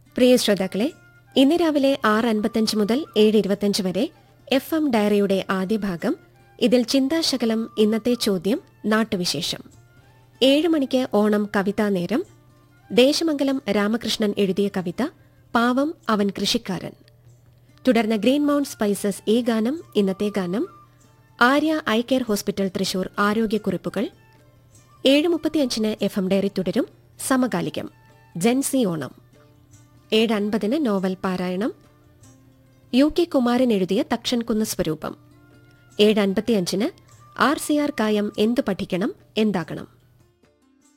പ്രിയ ശ്രോതാക്കളെ ഇന്ന് രാവിലെ ആറ് അൻപത്തഞ്ച് മുതൽ ഏഴ് ഇരുപത്തഞ്ച് വരെ എഫ് എം ഡയറിയുടെ ആദ്യ ഭാഗം ഇതിൽ ചിന്താശകലം ഇന്നത്തെ ചോദ്യം നാട്ടുവിശേഷം ഏഴ് മണിക്ക് ഓണം കവിതാ നേരം ദേശമംഗലം രാമകൃഷ്ണൻ എഴുതിയ കവിത പാവം അവൻ കൃഷിക്കാരൻ തുടർന്ന് ഗ്രീൻ മൗണ്ട് സ്പൈസസ് ഈ ഗാനം ഇന്നത്തെ ഗാനം Arya eye care hospital Thrissur ആരോഗ്യക്കുറിപ്പുകൾ ഏഴ് മുപ്പത്തിയഞ്ചിന് എഫ് എം ഡയറി തുടരും സമകാലികം ജൻസി ഓണം ഏഴ് അൻപതിന് നോവൽ പാരായണം യു കെ കുമാരൻ എഴുതിയ തക്ഷൻകുന്ന് സ്വരൂപം ഏഴ് അൻപത്തിയഞ്ചിന് ആർ സി ആർ കായം എന്തു പഠിക്കണം എന്താകണം